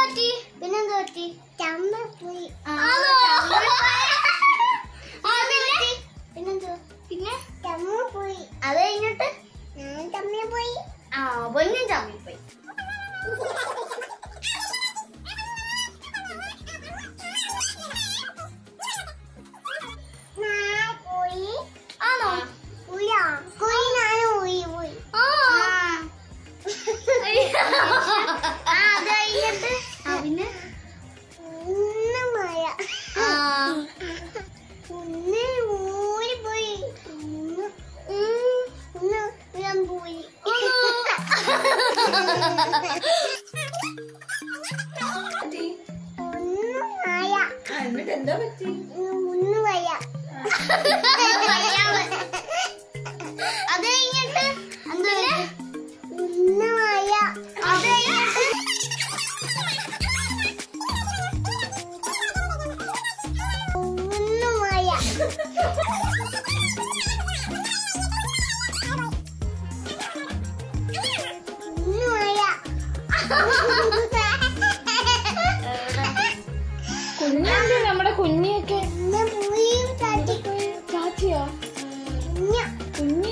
പറ്റി പിന്നെന്ത് പറ്റി ചമ്മ പോയി പിന്നെന്ത് പിന്നെ ചമ്മ പോയി അത് കഴിഞ്ഞിട്ട് ഞാൻ ചമ്മ പോയി ആ പൊന്നും ചമ്മിപ്പോയി ഞാൻ പോയി ആണോ പോയാ പോയി ഞാൻ പോയി പോയി ആ ആ, അത് കഴിഞ്ഞിട്ട് ആ, പിന്നെ ഒന്ന് മഴ ആ ഒന്ന് ഊരി പോയി ഒന്ന് ഉം, ഒന്ന് ഞാൻ പോയി ഒന്ന് മഴ എന്നിട്ട് എന്താ പറ്റി ഒന്ന് മഴ അത് കഴിഞ്ഞിട്ട് ഒന്ന് മഴ അത് കഴിഞ്ഞിട്ട് ഒന്ന് മഴ ഒന്ന് മഴ കുഞ്ഞാണ്ടി നമ്മുടെ കുഞ്ഞിയൊക്കെ ഒന്ന് പോയി തട്ടിക്കൊള്ളു ചാച്ചിയോ കുഞ്ഞ്